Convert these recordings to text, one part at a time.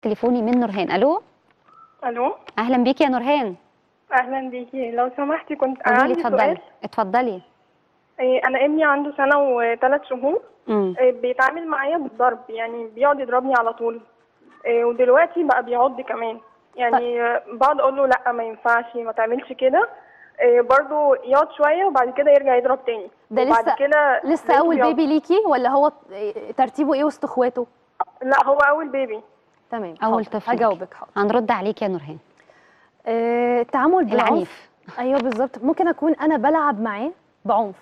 تليفوني من نورهان الو الو اهلا بيكي يا نورهان اهلا بيكي لو سمحتي كنت قولي لي عندي اتفضلي سؤال اتفضلي إيه، انا ابني عنده سنه وثلاث شهور امم إيه، بيتعامل معايا بالضرب يعني بيقعد يضربني على طول إيه، ودلوقتي بقى بيعض كمان يعني آه، بقعد اقول له لا ما ينفعش ما تعملش كده إيه، برضه يقعد شويه وبعد كده يرجع يضرب تاني ده وبعد لسه- كده لسه لقيته اول بيعض. بيبي ليكي ولا هو ترتيبه ايه وسط اخواته لا هو اول بيبي تمام أول حاضر. طفل. هجاوبك حاضر هنرد عليك يا نورهان آه، التعامل بالعنف العنيف ايوه بالظبط ممكن اكون انا بلعب معاه بعنف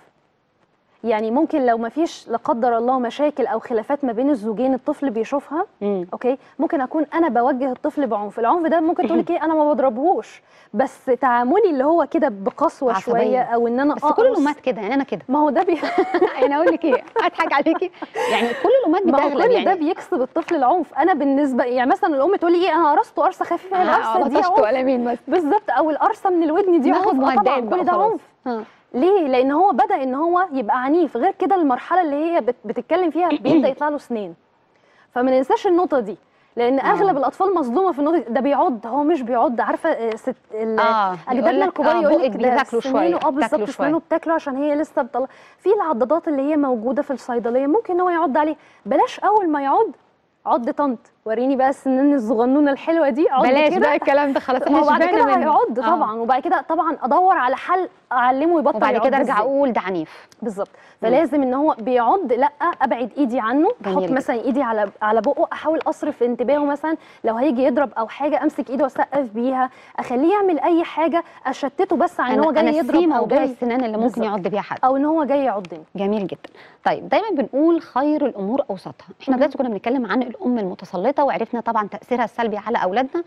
يعني ممكن لو ما فيش لا قدر الله مشاكل او خلافات ما بين الزوجين الطفل بيشوفها امم اوكي ممكن اكون انا بوجه الطفل بعنف العنف ده ممكن تقولي ايه انا ما بضربهوش بس تعاملي اللي هو كده بقسوه عصبية. شويه او ان انا بس كل أقرص. الامهات كده يعني انا كده ما هو ده بي... انا اقول لك ايه اضحك عليكي يعني كل الامهات ما هو بتغلب كل يعني ده بيكسب الطفل العنف انا بالنسبه يعني مثلا الام تقول لي ايه انا قرصته قرصه خفيفه هي القرصه دي عنف ولا مين بس بالظبط او القرصه من الودن دي ناخد عنف آه مهدئات طبعا بقى كل ده خلاص. عنف ها. ليه لان هو بدا ان هو يبقى عنيف غير كده المرحله اللي هي بت- بتتكلم فيها بيبدا يطلع له سنين فما ننساش النقطه دي لان اغلب الاطفال مصدومه في النقطه دي ده بيعض هو مش بيعض عارفه آه، ست ال- اه اجدادنا يقول لك الكبار آه، يقول بقك لك ده بياكلوا شويه سنينه اه بتاكلوا بالظبط شويه سنانه بتاكله عشان هي لسه بتطلع في العضادات اللي هي موجوده في الصيدليه ممكن ان هو يعض عليه بلاش اول ما يعض عض طنط وريني بقى السنان الصغنونه الحلوه دي عض بلاش كده بقى الكلام ده خلاص ما هو احنا بعد شبعنا كده منه. هيعض آه. طبعا وبعد كده طبعا ادور على حل اعلمه يبطل وبعد يعض كده ارجع إزاي. اقول ده عنيف بالظبط فلازم ان هو بيعض لا ابعد ايدي عنه جميل احط جدا. مثلا ايدي على على بقه احاول اصرف انتباهه مثلا لو هيجي يضرب او حاجه امسك ايده واسقف بيها اخليه يعمل اي حاجه اشتته بس عن ان هو انا جاي انا يضرب في او موضوع جاي السنان اللي ممكن بالظبط. يعض بيها حد او ان هو جاي يعضني جميل جدا طيب دايما بنقول خير الامور اوسطها احنا مهم. دلوقتي كنا بنتكلم عن الام المتسلطه وعرفنا طبعا تاثيرها السلبي على اولادنا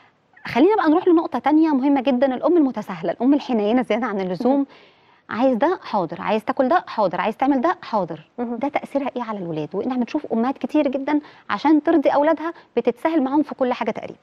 خلينا بقى نروح لنقطه تانية مهمه جدا الام المتساهله الام الحنينه زياده عن اللزوم عايز ده حاضر عايز تاكل ده حاضر عايز تعمل ده حاضر مهم. ده تاثيرها ايه على الولاد وان احنا بنشوف امهات كتير جدا عشان ترضي اولادها بتتساهل معاهم في كل حاجه تقريبا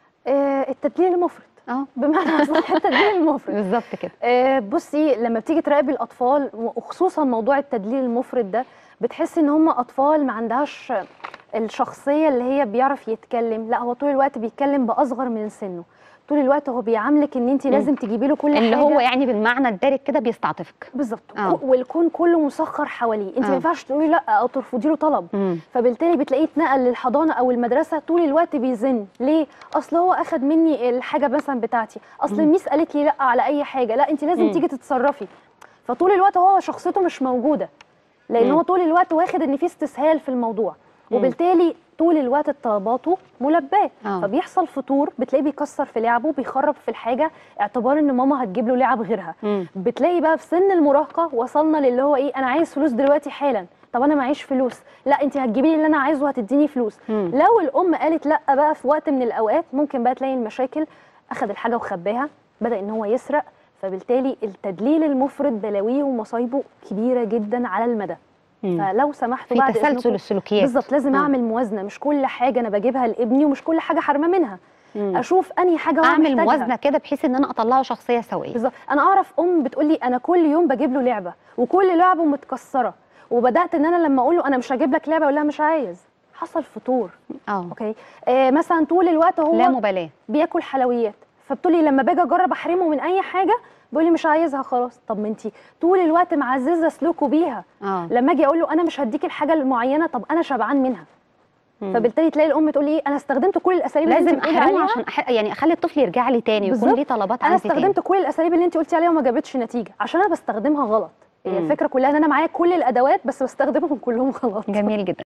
آه التدليل المفرط اه بمعنى صح التدليل المفرط بالظبط كده آه، بصي لما بتيجي تراقبي الاطفال وخصوصا موضوع التدليل المفرط ده بتحسي ان هم اطفال ما عندهاش الشخصيه اللي هي بيعرف يتكلم لا هو طول الوقت بيتكلم باصغر من سنه طول الوقت هو بيعاملك ان انت لازم تجيبي له كل اللي حاجه هو يعني بالمعنى الدارج كده بيستعطفك بالظبط آه. كو- والكون كله مسخر حواليه انت آه. ما ينفعش تقولي لا او ترفضي له طلب مم. فبالتالي بتلاقيه اتنقل للحضانه او المدرسه طول الوقت بيزن ليه اصل هو اخد مني الحاجه مثلا بتاعتي اصل مم. الميس قالت لي لا على اي حاجه لا انت لازم مم. تيجي تتصرفي فطول الوقت هو شخصيته مش موجوده لان مم. هو طول الوقت واخد ان في استسهال في الموضوع مم. وبالتالي طول الوقت طلباته ملباه آه. فبيحصل فتور بتلاقيه بيكسر في لعبه بيخرب في الحاجه اعتبار ان ماما هتجيب له لعب غيرها مم. بتلاقي بقى في سن المراهقه وصلنا للي هو ايه انا عايز فلوس دلوقتي حالا طب انا معيش فلوس لا انت هتجيبي لي اللي انا عايزه وهتديني فلوس مم. لو الام قالت لا بقى في وقت من الاوقات ممكن بقى تلاقي المشاكل اخذ الحاجه وخباها بدا ان هو يسرق فبالتالي التدليل المفرط بلاويه ومصايبه كبيره جدا على المدى مم. فلو سمحتوا في بعد تسلسل إذنكم- السلوكيات بالظبط لازم آه. اعمل موازنه مش كل حاجه انا بجيبها لابني ومش كل حاجه حرمه منها مم. اشوف انهي حاجه هو اعمل محتاجها. موازنه كده بحيث ان انا اطلعه شخصيه سويه بالظبط انا اعرف ام بتقول لي انا كل يوم بجيب له لعبه وكل لعبه متكسره وبدات ان انا لما اقول له انا مش هجيب لك لعبه اقول لها مش عايز حصل فطور اه اوكي آه مثلا طول الوقت هو لا مبالاه بياكل حلويات فبتقول لي لما باجي اجرب احرمه من اي حاجه بيقول لي مش عايزها خلاص طب ما انت طول الوقت معززه سلوكه بيها اه لما اجي اقول له انا مش هديك الحاجه المعينه طب انا شبعان منها مم. فبالتالي تلاقي الام تقول لي ايه انا استخدمت كل الاساليب اللي لازم انت بتقولي احرمه عليها عشان أح... يعني اخلي الطفل يرجع لي تاني ويكون بالظبط. ليه طلبات انا عندي تاني استخدمت كل الاساليب اللي انت قلتي عليها وما جابتش نتيجه عشان انا بستخدمها غلط هي مم. الفكره كلها ان انا معايا كل الادوات بس بستخدمهم كلهم غلط جميل جدا